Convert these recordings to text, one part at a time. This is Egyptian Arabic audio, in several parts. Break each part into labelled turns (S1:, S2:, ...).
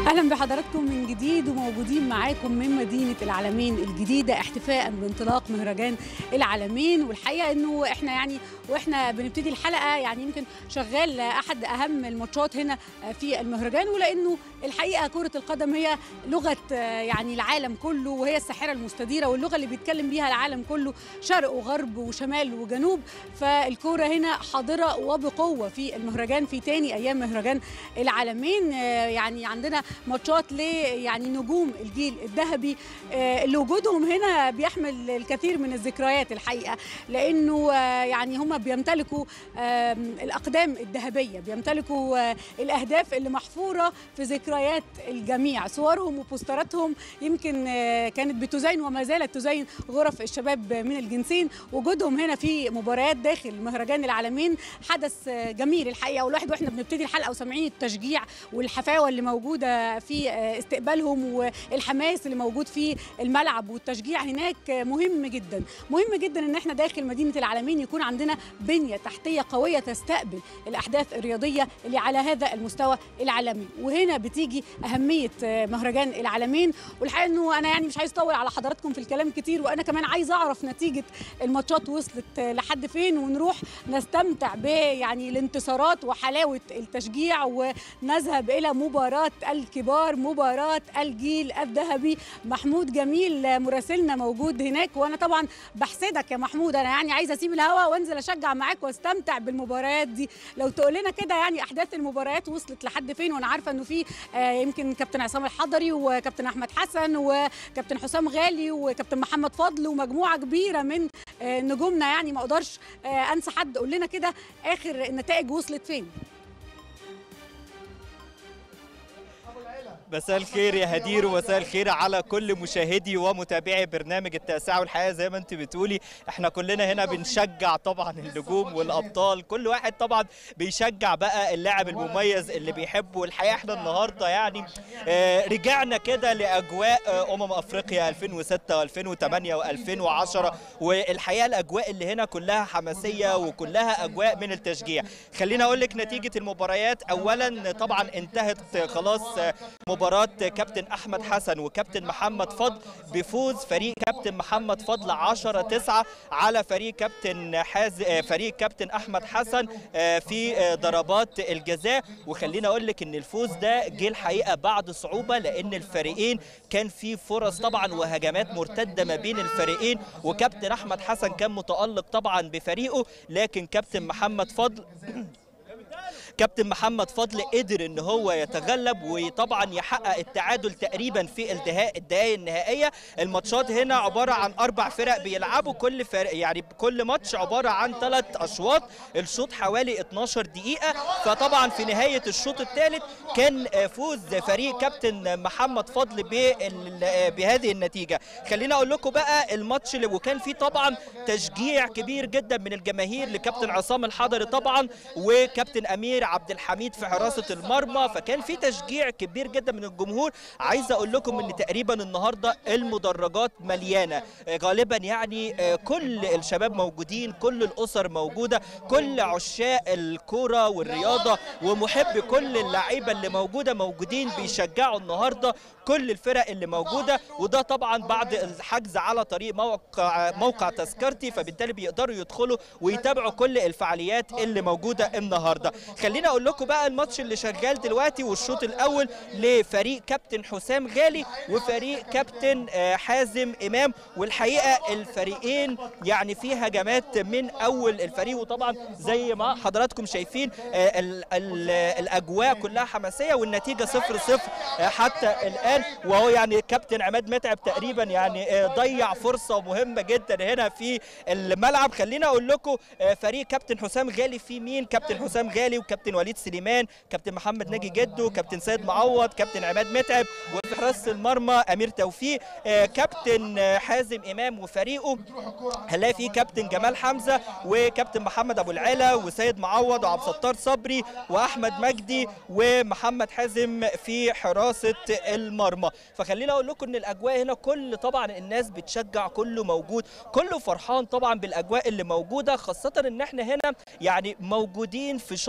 S1: اهلا بحضراتكم من جديد وموجودين معاكم من مدينه العالمين الجديده احتفاء بانطلاق مهرجان العالمين والحقيقه انه احنا يعني واحنا بنبتدي الحلقه يعني يمكن شغال احد اهم الماتشات هنا في المهرجان ولانه الحقيقه كره القدم هي لغه يعني العالم كله وهي الساحره المستديره واللغه اللي بيتكلم بيها العالم كله شرق وغرب وشمال وجنوب فالكوره هنا حاضره وبقوه في المهرجان في تاني ايام مهرجان العالمين يعني عندنا ماتشات ل يعني نجوم الجيل الذهبي اللي وجودهم هنا بيحمل الكثير من الذكريات الحقيقه لانه يعني هم بيمتلكوا الاقدام الذهبيه بيمتلكوا الاهداف اللي محفوره في ذكريات الجميع صورهم وبوستراتهم يمكن كانت بتزين وما زالت تزين غرف الشباب من الجنسين وجودهم هنا في مباريات داخل مهرجان العالمين حدث جميل الحقيقه والواحد واحنا بنبتدي الحلقه وسامعين التشجيع والحفاوه اللي موجوده في استقبالهم والحماس اللي موجود في الملعب والتشجيع هناك مهم جدا مهم جدا ان احنا داخل مدينه العالمين يكون عندنا بنيه تحتيه قويه تستقبل الاحداث الرياضيه اللي على هذا المستوى العالمي وهنا بتيجي اهميه مهرجان العالمين والحقيقه انه انا يعني مش عايز اطول على حضراتكم في الكلام كتير وانا كمان عايز اعرف نتيجه الماتشات وصلت لحد فين ونروح نستمتع ب يعني الانتصارات وحلاوه التشجيع ونذهب الى مباراه الكبار مباراه الجيل الذهبي محمود جميل مراسلنا موجود هناك وانا طبعا بحسدك يا محمود انا يعني عايزه اسيب الهوا وانزل اشجع معاك واستمتع بالمباريات دي لو تقول لنا كده يعني احداث المباريات وصلت لحد فين وانا عارفه انه في آه يمكن كابتن عصام الحضري وكابتن احمد حسن وكابتن حسام غالي وكابتن محمد فضل ومجموعه كبيره من آه نجومنا يعني ما اقدرش آه انسى حد قول لنا كده اخر النتائج وصلت فين
S2: مساء الخير يا هدير ومساء الخير على كل مشاهدي ومتابعي برنامج التاسعة والحياة زي ما انت بتقولي احنا كلنا هنا بنشجع طبعا النجوم والابطال كل واحد طبعا بيشجع بقى اللاعب المميز اللي بيحبه والحقيقة احنا النهاردة يعني اه رجعنا كده لاجواء اه امم افريقيا 2006 و2008 و2010 والحقيقة الاجواء اللي هنا كلها حماسية وكلها اجواء من التشجيع خلينا اقول لك نتيجة المباريات اولا طبعا انتهت خلاص مباراة كابتن أحمد حسن وكابتن محمد فضل بفوز فريق كابتن محمد فضل 10 9 على فريق كابتن حاز فريق كابتن أحمد حسن في ضربات الجزاء وخلينا أقول لك إن الفوز ده جه الحقيقة بعد صعوبة لأن الفريقين كان في فرص طبعا وهجمات مرتدة ما بين الفريقين وكابتن أحمد حسن كان متألق طبعا بفريقه لكن كابتن محمد فضل كابتن محمد فضل قدر ان هو يتغلب وطبعا يحقق التعادل تقريبا في الدقائق النهائيه الماتشات هنا عباره عن اربع فرق بيلعبوا كل فرق يعني كل ماتش عباره عن ثلاث اشواط الشوط حوالي 12 دقيقه فطبعا في نهايه الشوط الثالث كان فوز فريق كابتن محمد فضل بهذه النتيجه خلينا اقول لكم بقى الماتش اللي وكان فيه طبعا تشجيع كبير جدا من الجماهير لكابتن عصام الحضري طبعا وكابتن امير عبد الحميد في حراسه المرمى فكان في تشجيع كبير جدا من الجمهور عايز اقول لكم ان تقريبا النهارده المدرجات مليانه غالبا يعني كل الشباب موجودين كل الاسر موجوده كل عشاق الكوره والرياضه ومحب كل اللعيبه اللي موجوده موجودين بيشجعوا النهارده كل الفرق اللي موجوده وده طبعا بعد الحجز على طريق موقع موقع تذكرتي فبالتالي بيقدروا يدخلوا ويتابعوا كل الفعاليات اللي موجوده النهارده خلينا اقول لكم بقى الماتش اللي شغال دلوقتي والشوط الاول لفريق كابتن حسام غالي وفريق كابتن حازم امام والحقيقه الفريقين يعني في هجمات من اول الفريق وطبعا زي ما حضراتكم شايفين ال ال الاجواء كلها حماسيه والنتيجه 0 0 حتى الان وهو يعني كابتن عماد متعب تقريبا يعني ضيع فرصه مهمه جدا هنا في الملعب خلينا اقول لكم فريق كابتن حسام غالي في مين كابتن حسام غالي وكابتن وليد سليمان كابتن محمد ناجي جدو كابتن سيد معوض كابتن عماد متعب وفي حراسه المرمى امير توفيق كابتن حازم امام وفريقه هنلاقي فيه كابتن جمال حمزه وكابتن محمد ابو العلا وسيد معوض وعبد الستار صبري واحمد مجدي ومحمد حازم في حراسه المرمى فخلينا اقول لكم ان الاجواء هنا كل طبعا الناس بتشجع كله موجود كله فرحان طبعا بالاجواء اللي موجوده خاصه ان احنا هنا يعني موجودين في شاطئ من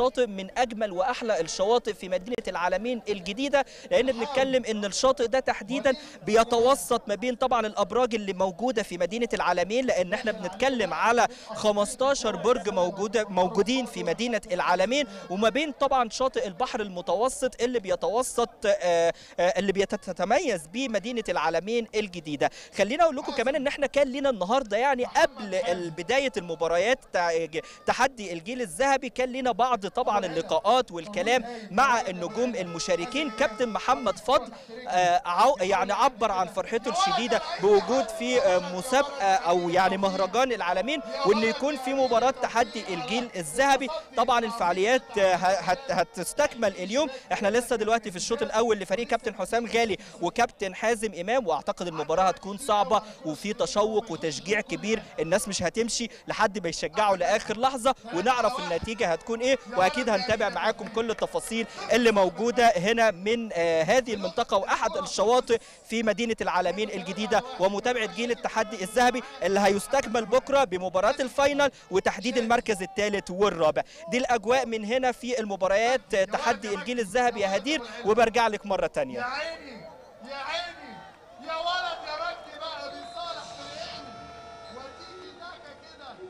S2: من اجمل واحلى الشواطئ في مدينه العالمين الجديده لان بنتكلم ان الشاطئ ده تحديدا بيتوسط ما بين طبعا الابراج اللي موجوده في مدينه العالمين لان احنا بنتكلم على 15 برج موجوده موجودين في مدينه العالمين وما بين طبعا شاطئ البحر المتوسط اللي بيتوسط آه، آه، اللي بيتتميز بيه مدينه العالمين الجديده خلينا اقول لكم كمان ان احنا كان لينا النهارده يعني قبل ال- بدايه المباريات تع- تحدي الجيل الذهبي كان لينا بعض طبعا اللقاءات والكلام مع النجوم المشاركين كابتن محمد فضل آه، عو- يعني عبر عن فرحته الشديده بوجود في آه، مسابقه او يعني مهرجان العالمين وان يكون في مباراه تحدي الجيل الذهبي طبعا الفعاليات آه، هت- هتستكمل اليوم احنا لسه دلوقتي في الشوط الاول لفريق كابتن حسام غالي وكابتن حازم امام واعتقد المباراه هتكون صعبه وفي تشوق وتشجيع كبير الناس مش هتمشي لحد ما يشجعوا لاخر لحظه ونعرف النتيجه هتكون ايه واكيد هنتابع معاكم كل التفاصيل اللي موجوده هنا من آه، هذه المنطقه واحد الشواطئ في مدينه العالمين الجديده ومتابعه جيل التحدي الذهبي اللي هيستكمل بكره بمباراه الفاينل وتحديد المركز الثالث والرابع دي الاجواء من هنا في المباريات آه، تحدي الجيل الذهبي يا هدير وبرجع لك مره تانية
S3: يا عيني يا عيني يا ولد يا مجدي بقى بيصالح فرقتي وتيجي داكا كده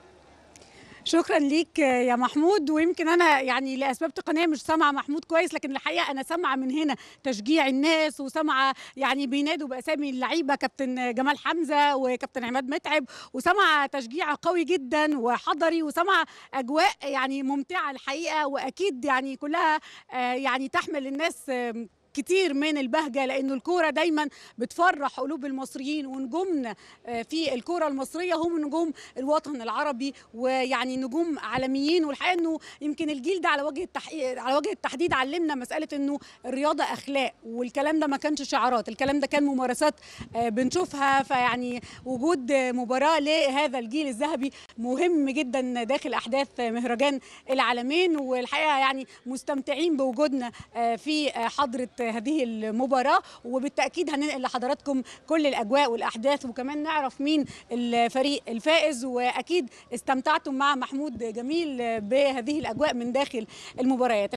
S1: شكرا ليك يا محمود ويمكن انا يعني لاسباب تقنيه مش سامعه محمود كويس لكن الحقيقه انا سامعه من هنا تشجيع الناس وسامعه يعني بينادوا باسامي اللعيبه كابتن جمال حمزه وكابتن عماد متعب وسامعه تشجيع قوي جدا وحضري وسامعه اجواء يعني ممتعه الحقيقه واكيد يعني كلها آه، يعني تحمل الناس آم، كتير من البهجه لانه الكوره دايما بتفرح قلوب المصريين ونجومنا آه، في الكوره المصريه هم نجوم الوطن العربي ويعني نجوم عالميين والحقيقه انه يمكن الجيل ده على وجه التحقيق على وجه التحديد علمنا مساله انه الرياضه اخلاق والكلام ده ما كانش شعارات الكلام ده كان ممارسات آه، بنشوفها فيعني وجود آه، مباراه لهذا الجيل الذهبي مهم جدا داخل احداث مهرجان العالمين والحقيقه يعني مستمتعين بوجودنا آه، في آه، حضره هذه المباراه وبالتاكيد هننقل لحضراتكم كل الاجواء والاحداث وكمان نعرف مين الفريق الفائز واكيد استمتعتم مع محمود جميل بهذه الاجواء من داخل المباريات